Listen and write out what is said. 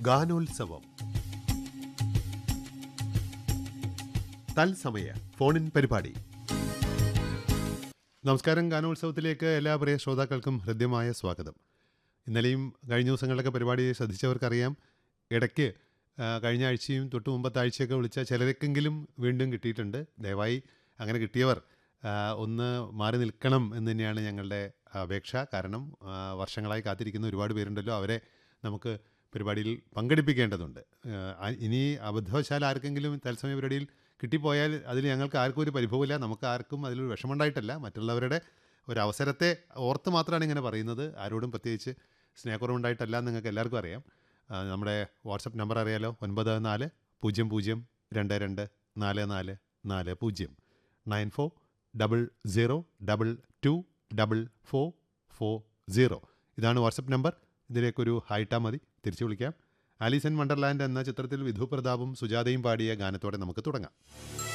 ഗാനോത്സവം തത്സമയ ഫോണിൻ പരിപാടി നമസ്കാരം ഗാനോത്സവത്തിലേക്ക് എല്ലാ പ്രിയ ശ്രോതാക്കൾക്കും ഹൃദ്യമായ സ്വാഗതം ഇന്നലെയും കഴിഞ്ഞ ദിവസങ്ങളിലൊക്കെ പരിപാടി ശ്രദ്ധിച്ചവർക്കറിയാം ഇടയ്ക്ക് ആ, കഴിഞ്ഞ ആഴ്ചയും തൊട്ട് മുമ്പത്തെ ആഴ്ചയൊക്കെ വിളിച്ച ചിലരൊക്കെങ്കിലും വീണ്ടും കിട്ടിയിട്ടുണ്ട് ദയവായി അങ്ങനെ കിട്ടിയവർ ആ, ഒന്ന് മാറി നിൽക്കണം എന്ന് തന്നെയാണ് ഞങ്ങളുടെ അപേക്ഷ കാരണം ആ, വർഷങ്ങളായി കാത്തിരിക്കുന്ന ഒരുപാട് പേരുണ്ടല്ലോ അവരെ നമുക്ക് പരിപാടിയിൽ പങ്കെടുപ്പിക്കേണ്ടതുണ്ട് ആ, ഇനി അബദ്ധവശാൽ ആർക്കെങ്കിലും തത്സമയ പരിപാടിയിൽ കിട്ടിപ്പോയാൽ അതിൽ ഞങ്ങൾക്ക് ആർക്കും ഒരു പരിഭവമില്ല നമുക്ക് ആർക്കും അതിലൊരു വിഷമമുണ്ടായിട്ടല്ല മറ്റുള്ളവരുടെ ഒരു അവസരത്തെ ഓർത്ത് മാത്രമാണ് ഇങ്ങനെ പറയുന്നത് ആരോടും പ്രത്യേകിച്ച് സ്നേഹക്കുറവുണ്ടായിട്ടല്ല എന്ന് നിങ്ങൾക്ക് എല്ലാവർക്കും അറിയാം ആ, നമ്മുടെ വാട്സപ്പ് നമ്പർ അറിയാലോ ഒൻപത് നാല് പൂജ്യം പൂജ്യം രണ്ട് രണ്ട് നാല് നാല് നാല് പൂജ്യം nine four double zero double two double four four zero ഇതാണ് വാട്സപ്പ് നമ്പർ ഇതിലേക്കൊരു ഹൈറ്റാ മതി തിരിച്ചു വിളിക്കാം ആലീസ് ഇൻ വണ്ടർലാൻഡ് എന്ന ചിത്രത്തിൽ വിധു പ്രതാപും സുജാതയും പാടിയ ഗാനത്തോടെ നമുക്ക് തുടങ്ങാം